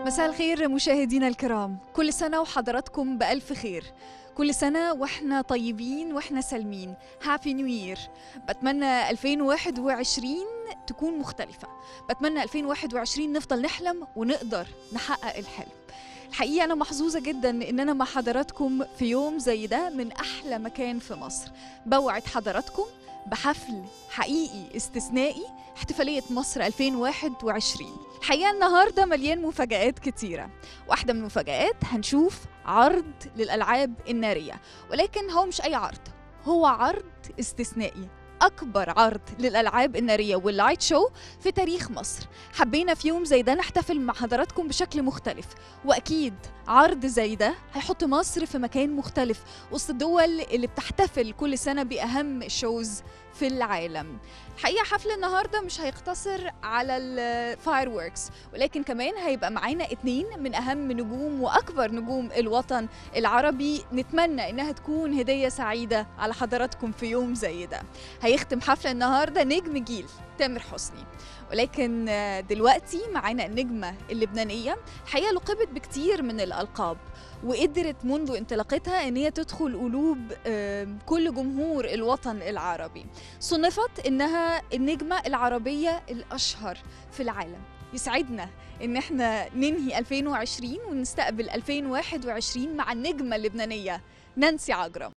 مساء الخير مشاهدينا الكرام كل سنة وحضراتكم بألف خير كل سنة واحنا طيبين واحنا سالمين هابي نيو يير بتمنى 2021 تكون مختلفة بتمنى 2021 نفضل نحلم ونقدر نحقق الحلم الحقيقة أنا محظوظة جدا إن أنا مع حضراتكم في يوم زي ده من أحلى مكان في مصر بوعد حضراتكم بحفل حقيقي استثنائي احتفالية مصر 2021 الحقيقة النهاردة مليان مفاجآت كتيرة واحدة من المفاجآت هنشوف عرض للألعاب النارية ولكن هو مش أي عرض هو عرض استثنائي أكبر عرض للألعاب النارية واللايت شو في تاريخ مصر حبينا في يوم زي ده نحتفل مع حضراتكم بشكل مختلف وأكيد عرض زي ده هيحط مصر في مكان مختلف وسط الدول اللي بتحتفل كل سنة بأهم الشوز في العالم الحقيقة حفل النهاردة مش هيقتصر على الفاير ووركس ولكن كمان هيبقى معانا اتنين من أهم نجوم وأكبر نجوم الوطن العربي نتمنى إنها تكون هدية سعيدة على حضراتكم في يوم زي ده هيختم حفل النهاردة نجم جيل تامر حسني ولكن دلوقتي معانا النجمة اللبنانية الحقيقة لقبت بكتير من الألقاب وقدرت منذ انطلاقتها ان هي تدخل قلوب كل جمهور الوطن العربي صنفت انها النجمة العربية الاشهر في العالم يسعدنا ان احنا ننهي 2020 ونستقبل 2021 مع النجمة اللبنانية نانسي عجرم